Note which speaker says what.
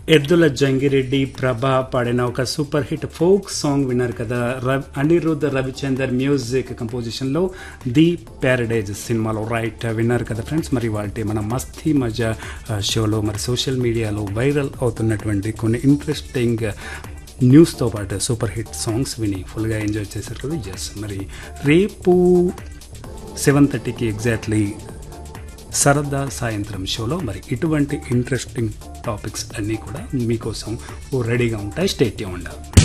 Speaker 1: ఎద్దుల జంగిరెడ్డి ప్రభ పాడిన ఒక సూపర్ హిట్ ఫోక్ సాంగ్ విన్నారు కదా రవ్ అనిరుద్ధ్ రవిచందర్ మ్యూజిక్ కంపోజిషన్లో ది ప్యారడైజ్ సినిమాలో రైట్ విన్నారు కదా ఫ్రెండ్స్ మరి వాటి మన మస్తీ మజా ఆ, షోలో మరి సోషల్ మీడియాలో వైరల్ అవుతున్నటువంటి కొన్ని ఇంట్రెస్టింగ్ న్యూస్తో పాటు సూపర్ హిట్ సాంగ్స్ విని ఫుల్గా ఎంజాయ్ చేశారు కదా ఎస్ మరి రేపు సెవెన్ థర్టీకి ఎగ్జాక్ట్లీ సరదా సాయంత్రం షోలో మరి ఇటువంటి ఇంట్రెస్టింగ్ టాపిక్స్ అన్నీ కూడా మీకోసం ఓ రెడీగా ఉంటాయి స్టేట్ ఉండాలి